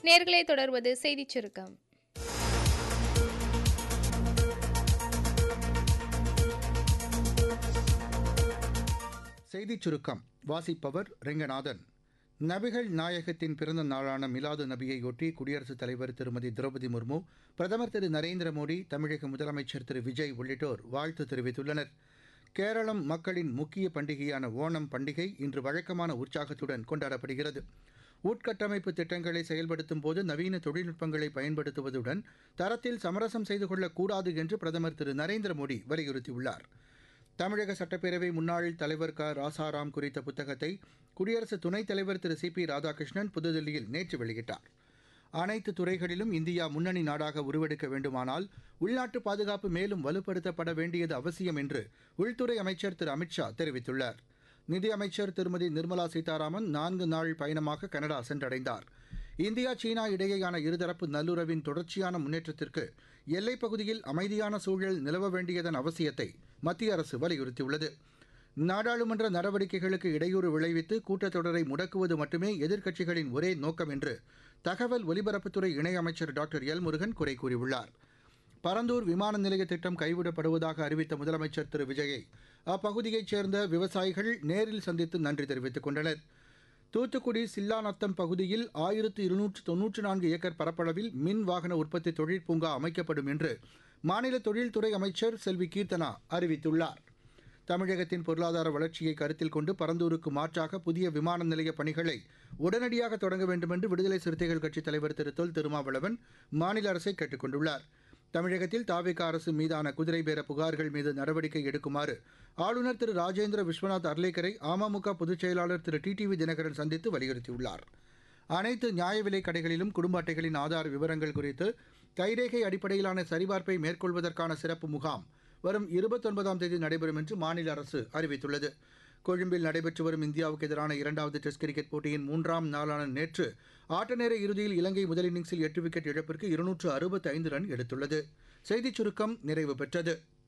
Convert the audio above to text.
நேர்களே தொடர்வது செய்திச் சுருக்கம் செய்திச் சுருக்கம் வாசிப்பவர் ரெங்கநாதன் நபிகள் நாயகத்தின் பிறந்த நாளான மிலாது நபியையொட்டி குடியரசுத் தலைவர் திருமதி திரௌபதி முர்மு பிரதமர் திரு நரேந்திர மோடி தமிழக முதலமைச்சர் திரு விஜய் உள்ளிட்டோர் வாழ்த்து தெரிவித்துள்ளனர் கேரளம் மக்களின் முக்கிய பண்டிகையான ஓணம் பண்டிகை இன்று வழக்கமான உற்சாகத்துடன் கொண்டாடப்படுகிறது உட்கட்டமைப்பு திட்டங்களை செயல்படுத்தும் போது நவீன தொழில்நுட்பங்களை பயன்படுத்துவதுடன் தரத்தில் சமரசம் செய்து கொள்ளக்கூடாது என்று பிரதமர் திரு நரேந்திர மோடி வலியுறுத்தியுள்ளார் தமிழக சட்டப்பேரவை முன்னாள் தலைவர் க ராசாராம் குறித்த புத்தகத்தை குடியரசு துணைத் தலைவர் திரு சி பி ராதாகிருஷ்ணன் புதுதில்லியில் நேற்று வெளியிட்டார் அனைத்து துறைகளிலும் இந்தியா முன்னணி நாடாக உருவெடுக்க வேண்டுமானால் உள்நாட்டு பாதுகாப்பு மேலும் வலுப்படுத்தப்பட வேண்டியது அவசியம் என்று உள்துறை அமைச்சர் திரு அமித்ஷா தெரிவித்துள்ளார் நிதியமைச்சர் திருமதி நிர்மலா சீதாராமன் நான்கு நாள் பயணமாக கனடா சென்றடைந்தார் இந்தியா சீனா இடையேயான இருதரப்பு நல்லுறவின் தொடர்ச்சியான முன்னேற்றத்திற்கு எல்லைப் பகுதியில் அமைதியான சூழல் நிலவ வேண்டியதன் அவசியத்தை மத்திய அரசு வலியுறுத்தியுள்ளது நாடாளுமன்ற நடவடிக்கைகளுக்கு இடையூறு விளைவித்து கூட்டத்தொடரை முடக்குவது மட்டுமே எதிர்க்கட்சிகளின் ஒரே நோக்கம் என்று தகவல் ஒலிபரப்புத்துறை இணையமைச்சர் டாக்டர் எல் முருகன் குறை கூறியுள்ளார் பரந்தூர் விமான நிலைய திட்டம் கைவிடப்படுவதாக அறிவித்த முதலமைச்சர் திரு விஜயை அப்பகுதியைச் சேர்ந்த விவசாயிகள் நேரில் சந்தித்து நன்றி தெரிவித்துக் கொண்டனர் தூத்துக்குடி சில்லாநத்தம் பகுதியில் ஆயிரத்து இருநூற்று தொன்னூற்று நான்கு ஏக்கர் பரப்பளவில் மின் வாகன உற்பத்தி தொழிற்பூங்கா அமைக்கப்படும் என்று மாநில தொழில்துறை அமைச்சர் செல்வி கீர்த்தனா அறிவித்துள்ளார் தமிழகத்தின் பொருளாதார வளர்ச்சியை கருத்தில் கொண்டு பரந்தூருக்கு மாற்றாக புதிய விமான நிலைய பணிகளை உடனடியாக தொடங்க வேண்டும் என்று விடுதலை சிறுத்தைகள் கட்சித் தலைவர் திரு தொல் திருமாவளவன் மாநில அரசை கேட்டுக் கொண்டுள்ளார் தமிழகத்தில் தாவேக அரசு மீதான குதிரை பேர புகார்கள் மீது நடவடிக்கை எடுக்குமாறு ஆளுநர் திரு ராஜேந்திர விஸ்வநாத் அர்லேக்கரை அமமுக பொதுச் செயலாளர் திரு டிடிவி தினகரன் சந்தித்து வலியுறுத்தியுள்ளார் அனைத்து நியாய விலைக் கடைகளிலும் குடும்ப அட்டைகளின் ஆதார் விவரங்கள் குறித்து கைரேகை அடிப்படையிலான சரிபார்ப்பை மேற்கொள்வதற்கான சிறப்பு முகாம் வரும் இருபத்தொன்பதாம் தேதி நடைபெறும் என்று மாநில அரசு அறிவித்துள்ளது கொழும்பில் நடைபெற்று வரும் இந்தியாவுக்கு எதிரான இரண்டாவது டெஸ்ட் கிரிக்கெட் போட்டியின் மூன்றாம் நாளான நேற்று ஆட்ட நேர இறுதியில் இலங்கை முதல் இன்னிங்ஸில் எட்டு விக்கெட் இழப்பிற்கு இருநூற்று அறுபத்தி ஐந்து ரன் எடுத்துள்ளது செய்திச் சுருக்கம் நிறைவு பெற்றது